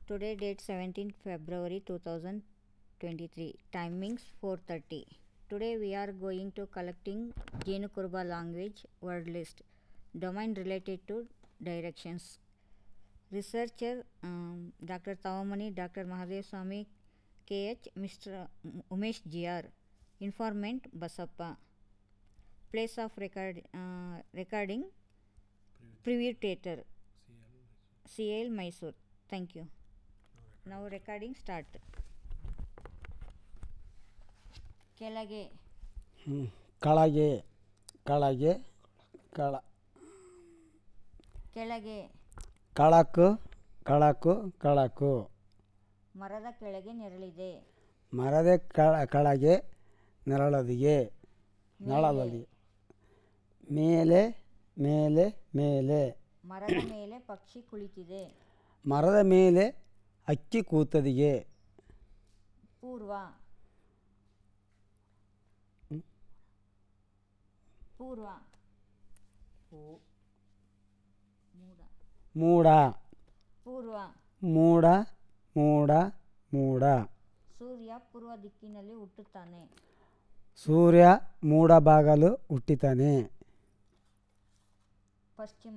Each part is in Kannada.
Today date 17th February 2023. Timings 4:30. Today we are going to collecting Jenu Kurba language word list. Domain related to directions. Researcher um, Dr. Tavamani, Dr. Mahadev Swami, KH, Mr. Umesh GR. Informant Basappa. Place of record, uh, recording Preview Theatre. CL Mysore. Thank you. Now recording start. ಕೆಳಗೆ ಹ್ಮ್. ಕೆಳಗೆ ಕೆಳಗೆ ಕೆಳ ಕೆಳಗೆ ಕಳಕು ಕಳಕು ಕಳಕು ಮರದ ಕೆಳಗೆ ನೆರಳಿದೆ ಮರದ ಕೆಳ ಕೆಳಗೆ ನೆರಳದಿಗೆ ನೆರಳದಿ ಮೇಲೆ ಮೇಲೆ ಮೇಲೆ ಮರದ ಮೇಲೆ ಪಕ್ಷಿ ಕುಳಿತಿದೆ ಮರದ ಮೇಲೆ ಅಕ್ಕಿ ಕೂತದಿಗೆ ಪೂರ್ವ ಪೂರ್ವ ಮೂಡ ಮೂಡ ಪೂರ್ವ ಮೂಡ ಮೂಡ ಮೂಡ ಸೂರ್ಯ ಪೂರ್ವ ದಿಕ್ಕಿನಲ್ಲಿ ಹುಟ್ಟುತ್ತಾನೆ ಸೂರ್ಯ ಮೂಡ ಬಾಗಲು ಹುಟ್ಟಿತಾನೆ ಪಶ್ಚಿಮ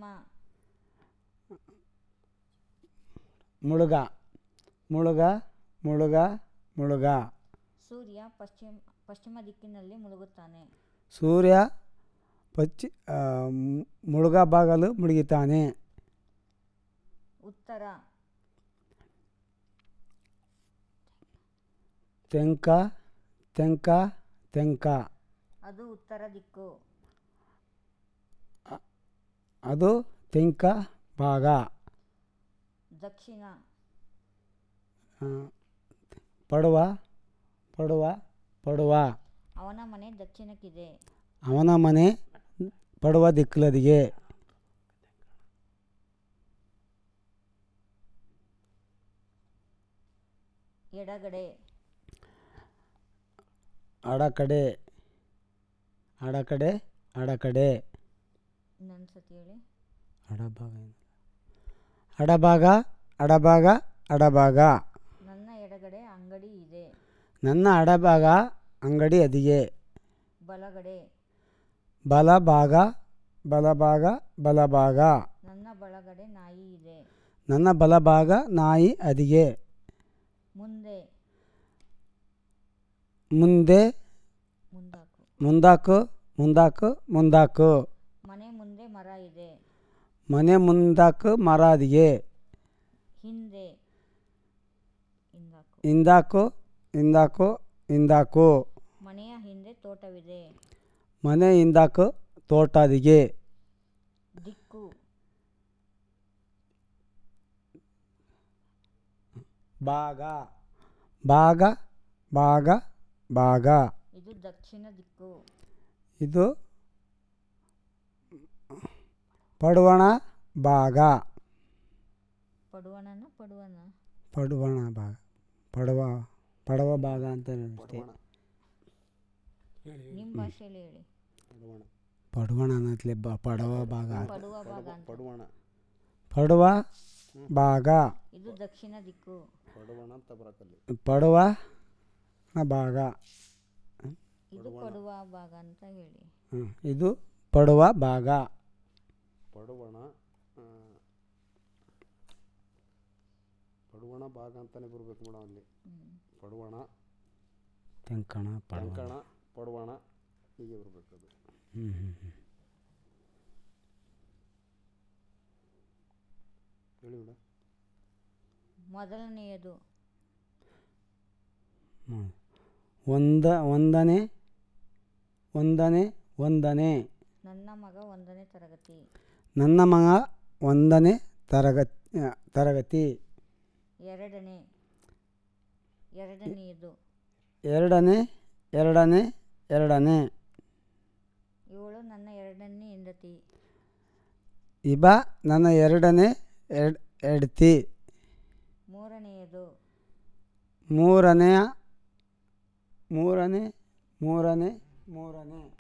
ಮುಳುಗ ಮುಳುಗ ಮುಳುಗ ಮುಳುಗ ಸೂರ್ಯ ಪಶ್ಚಿಮ ಪಶ್ಚಿಮ ದಿಕ್ಕಿನಲ್ಲಿ ಮುಳುಗುತ್ತಾನೆ ಸೂರ್ಯ ಪಚ್ಚಿ ಆ, ಮು- ಮುಳುಗ ಬಾಗಲು ಮುಳುಗಿತಾನೆ ಉತ್ತರ ತೆಂಕ ತೆಂಕ ತೆಂಕ ಅದು ಉತ್ತರ ದಿಕ್ಕು ಅದು ತೆಂಕ ಭಾಗ ದಕ್ಷಿಣ ಆ, ಪಡುವ ಪಡುವ ಪಡುವ ಅವನ ಮನೆ ದಕ್ಷಿಣಕ್ಕಿದೆ ಅವನ ಮನೆ ಪಡುವ ದಿಕ್ಕಲದಿಗೆ ಎಡಗಡೆ ಅಡಕಡೆ ಅಡಕಡೆ ಅಡಕಡೆ ಇನ್ನೊಂದು ಸತಿ ಹೇಳಿ ಅಡಭಾಗ ಏನು? ಅಡಭಾಗ ಅಡಭಾಗ ಅಡಭಾಗ ನನ್ನ ಎಡಗಡೆ ಅಂಗಡಿ ಇದೆ ನನ್ನ ಅಡಭಾಗ ಅಂಗಡಿ ಅದಿಗೆ ಬಲಗಡೆ ಬಲಭಾಗ ಬಲಭಾಗ ಬಲಭಾಗ ನನ್ನ ಬಳಗಡೆ ನಾಯಿ ಇದೆ ನನ್ನ ಬಲಭಾಗ ನಾಯಿ ಅದಿಗೆ ಮುಂದೆ ಮುಂದೆ ಮುಂದಾಕು ಮುಂದಾಕು ಮುಂದಾಕು ಮುಂದಾಕು ಮನೆ ಮುಂದೆ ಮರ ಇದೆ ಮನೆ ಮುಂದಾಕು ಮರ ಅದಿಗೆ ಹಿಂದೆ ಹಿಂದಾಕು ಹಿಂದಾಕು ಹಿಂದಾಕು ಹಿಂದಾಕು ಮನೆಯ ಹಿಂದೆ ತೋಟವಿದೆ ಮನೆ ಹಿಂದಾಕು ತೋಟ ಅದಿಗೆ ದಿಕ್ಕು ಭಾಗ ಭಾಗ ಭಾಗ ಭಾಗ ಇದು ದಕ್ಷಿಣ ದಿಕ್ಕು ಇದು ಪಡುವಣ ಭಾಗ ಪಡುವಣನ ಪಡುವನ ಪಡುವಣ ಭಾಗ ಪಡುವ ಪಡವ ಭಾಗ ಅಂತ ಅಷ್ಟೇ ನಿಮ್ಮ ಭಾಷೆಯಲ್ಲಿ ಹೇಳಿ ಪಡುವಣ ಅನ್ನತ್ಲೆ ಬ ಪಡವ ಭಾಗ ಪಡುವ ಭಾಗ ಅಂತ ಪಡುವ ಭಾಗ ಇದು ದಕ್ಷಿಣ ದಿಕ್ಕು ಪಡುವ ಭಾಗ ಇದು ಪಡುವ ಭಾಗ ಅಂತ ಹೇಳಿ ಹ್ಮ್. ಇದು ಪಡುವ ಭಾಗ ಪಡುವಣ ಆ, ಪಡುವಣ ಭಾಗ ಅಂತಾನೆ ಬರಬೇಕು ಮೇಡಮ್ ಅಲ್ಲಿ ಹ್ಮ್. ಪಡುವಣ ತೆಂಕಣ ಪಡುವ ಟಂಕಣ ಪಡುವಣ ಹೀಗೆ ಬರಬೇಕು ಅದು ಹ್ಮ್ ಹ್ಮ್ ಹ್ಮ್. ಹೇಳಿ ಮೇಡಮ್ ಮೊದಲನೆಯದು ಹ್ಮ್. ಒಂದ ಒಂದನೇ ಒಂದನೇ ಒಂದನೇ ನನ್ನ ಮಗ ಒಂದನೇ ತರಗತಿ ನನ್ನ ಮಗ ಒಂದನೇ ತರಗತಿ ತರಗತಿ ಎರಡನೇ ಎರಡನೆಯದು ಎರಡನೇ ಎರಡನೇ ಎರಡನೇ ಇವಳು ನನ್ನ ಎರಡನೇ ಹೆಂಡತಿ ಇಬ ನನ್ನ ಎರಡನೇ ಎಡ್ ಹೆಂಡ್ತಿ ಮೂರನೆಯದು ಮೂರನೆಯ ಮೂರನೇ ಮೂರನೇ ಮೂರನೇ